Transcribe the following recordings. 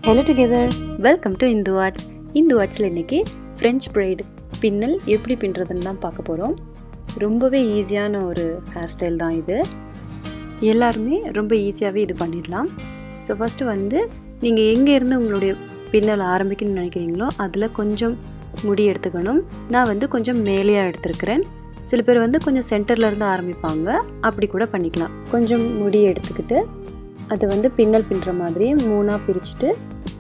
hello together welcome to Indhu arts இந்து ஆர்ட்ஸில் இன்றைக்கி ஃப்ரெஞ்ச் ப்ரைடு பின்னல் எப்படி பின்னுறதுன்னு தான் பார்க்க போகிறோம் ரொம்பவே ஈஸியான ஒரு ஹேர் ஸ்டைல் தான் இது எல்லாருமே ரொம்ப ஈஸியாகவே இது பண்ணிடலாம் ஸோ ஃபஸ்ட்டு வந்து நீங்கள் எங்கேருந்து உங்களுடைய பின்னல் ஆரம்பிக்கணும்னு நினைக்கிறீங்களோ அதில் கொஞ்சம் முடி எடுத்துக்கணும் நான் வந்து கொஞ்சம் மேலேயாக எடுத்துருக்கிறேன் சில பேர் வந்து கொஞ்சம் சென்டரில் இருந்து ஆரம்பிப்பாங்க அப்படி கூட பண்ணிக்கலாம் கொஞ்சம் முடி எடுத்துக்கிட்டு அதை வந்து பின்னல் பின்னுற மாதிரி மூணாக பிரிச்சுட்டு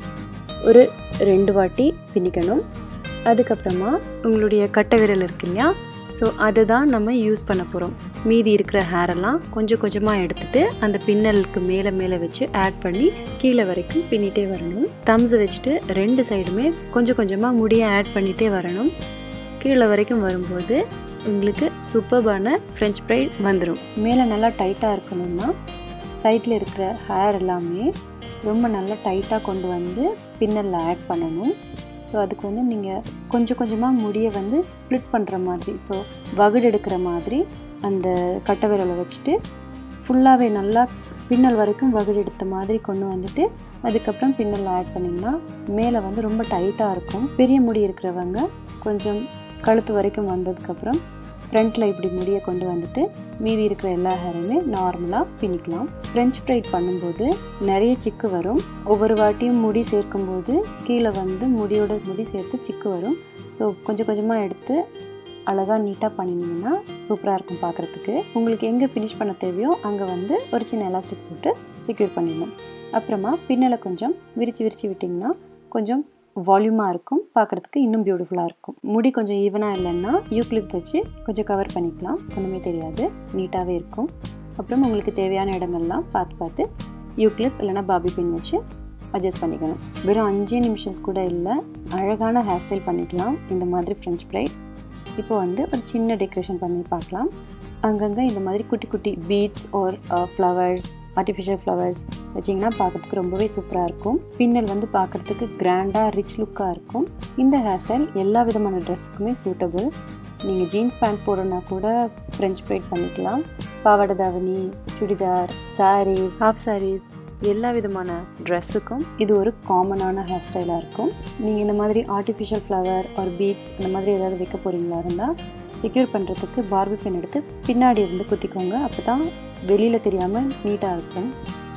ஒரு ரெண்டு வாட்டி பின்னிக்கணும் அதுக்கப்புறமா உங்களுடைய கட்டை விரல் இருக்கு இல்லையா ஸோ அதை தான் நம்ம யூஸ் பண்ண போகிறோம் மீதி இருக்கிற ஹேரெல்லாம் கொஞ்சம் கொஞ்சமாக எடுத்துகிட்டு அந்த பின்னலுக்கு மேலே மேலே வச்சு ஆட் பண்ணி கீழே வரைக்கும் பின்னிட்டே வரணும் தம்ஸை வச்சுட்டு ரெண்டு சைடுமே கொஞ்சம் கொஞ்சமாக முடியை ஆட் பண்ணிகிட்டே வரணும் கீழே வரைக்கும் வரும்போது உங்களுக்கு சூப்பர்பான ஃப்ரெஞ்ச் ஃப்ரைட் வந்துடும் மேலே நல்லா டைட்டாக இருக்கணும்னா சைடில் இருக்கிற ஹேர் எல்லாமே ரொம்ப நல்லா டைட்டாக கொண்டு வந்து பின்னலில் ஆட் பண்ணணும் ஸோ அதுக்கு வந்து நீங்கள் கொஞ்சம் கொஞ்சமாக முடியை வந்து ஸ்ப்ளிட் பண்ணுற மாதிரி ஸோ வகுடு எடுக்கிற மாதிரி அந்த கட்டை விரலை வச்சுட்டு ஃபுல்லாகவே நல்லா பின்னல் வரைக்கும் வகுடு எடுத்த மாதிரி கொண்டு வந்துட்டு அதுக்கப்புறம் பின்னல் ஆட் பண்ணிங்கன்னா மேலே வந்து ரொம்ப டைட்டாக இருக்கும் பெரிய முடி இருக்கிறவங்க கொஞ்சம் கழுத்து வரைக்கும் வந்ததுக்கப்புறம் ஃப்ரண்ட்டில் இப்படி முடியை கொண்டு வந்துட்டு மீதி இருக்கிற எல்லா ஹேரையுமே நார்மலாக பின்னிக்கலாம் ஃப்ரெஞ்ச் ஃப்ரைட் பண்ணும்போது நிறைய சிக்கு வரும் ஒவ்வொரு வாட்டியும் முடி சேர்க்கும்போது கீழே வந்து முடியோட முடி சேர்த்து சிக்கு வரும் ஸோ கொஞ்சம் கொஞ்சமாக எடுத்து அழகாக நீட்டாக பண்ணினீங்கன்னா சூப்பராக இருக்கும் பார்க்குறதுக்கு உங்களுக்கு எங்கே ஃபினிஷ் பண்ண தேவையோ அங்கே வந்து ஒரு சின்ன எலாஸ்டிக் போட்டு செக்யூர் பண்ணிடணும் அப்புறமா பின்னலை கொஞ்சம் விரித்து விரித்து விட்டிங்கன்னா கொஞ்சம் வால்யூமாக இருக்கும் பார்க்குறதுக்கு இன்னும் பியூட்டிஃபுல்லாக இருக்கும் முடி கொஞ்சம் ஈவனாக இல்லைன்னா யூக்லிப் வச்சு கொஞ்சம் கவர் பண்ணிக்கலாம் ஒன்றுமே தெரியாது நீட்டாகவே இருக்கும் அப்புறம் உங்களுக்கு தேவையான இடங்கள்லாம் பார்த்து பார்த்து யூக்லிப் இல்லைனா பாபி பின் வச்சு அட்ஜஸ்ட் பண்ணிக்கணும் வெறும் அஞ்சே நிமிஷம் கூட இல்லை அழகான ஹேர் ஸ்டைல் பண்ணிக்கலாம் இந்த மாதிரி ஃப்ரெஞ்ச் ஃப்ரைட் இப்போ வந்து ஒரு சின்ன டெக்கரேஷன் பண்ணி பார்க்கலாம் அங்கங்கே இந்த மாதிரி குட்டி குட்டி beads or flowers artificial flowers வச்சிங்கன்னா பார்க்குறதுக்கு ரொம்பவே சூப்பராக இருக்கும் பின்னல் வந்து பார்க்குறதுக்கு கிராண்டாக ரிச் லுக்காக இருக்கும் இந்த ஹேர் ஸ்டைல் எல்லா விதமான ட்ரெஸ்ஸுக்குமே சூட்டபுள் நீங்கள் ஜீன்ஸ் பேண்ட் போடணுன்னா கூட ஃப்ரெஞ்ச் ப்ரைட் பண்ணிக்கலாம் பாவாடை தாவணி சுடிதார் சாரீஸ் ஹாஃப் சாரீஸ் எல்லா விதமான ட்ரெஸ்ஸுக்கும் இது ஒரு காமனான ஹேர் ஸ்டைலாக இருக்கும் நீங்கள் இந்த மாதிரி ஆர்டிஃபிஷியல் ஃப்ளவர் ஒரு பீட்ஸ் இந்த மாதிரி ஏதாவது வைக்க போகிறீங்களா இருந்தால் செக்யூர் பண்ணுறதுக்கு பார்பி பென் எடுத்து பின்னாடி இருந்து குத்திக்கோங்க அப்போ தான் வெளியில் தெரியாமல் நீட்டாக இருக்கும்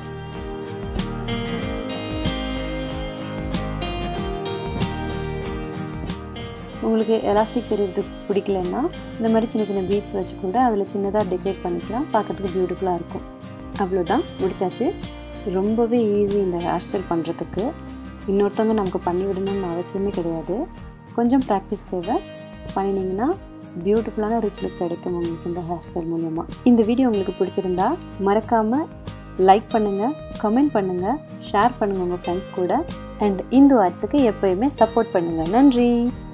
உங்களுக்கு எலாஸ்டிக் தெரியறது பிடிக்கலன்னா இந்த மாதிரி சின்ன சின்ன பீட்ஸ் வச்சு கூட அதில் சின்னதாக டெக்கரேட் பண்ணிக்கலாம் பார்க்குறதுக்கு பியூட்டிஃபுல்லாக இருக்கும் அவ்வளோதான் முடிச்சாச்சு ரொம்பவே ஈஸி இந்த ஹேர் ஸ்டைல் பண்ணுறதுக்கு இன்னொருத்தவங்க நமக்கு பண்ணி விடணும்னு அவசியமே கிடையாது கொஞ்சம் ப்ராக்டிஸ் தேவை பண்ணினீங்கன்னா பியூட்டிஃபுல்லான ரிச் லுக் கிடைக்கும் உங்களுக்கு இந்த ஹேர் ஸ்டைல் மூலயமா இந்த வீடியோ உங்களுக்கு பிடிச்சிருந்தா மறக்காமல் லைக் பண்ணுங்கள் கமெண்ட் பண்ணுங்கள் ஷேர் பண்ணுங்கள் உங்கள் ஃப்ரெண்ட்ஸ் கூட அண்ட் இந்து ஆர்ட்ஸுக்கு எப்போயுமே சப்போர்ட் பண்ணுங்கள் நன்றி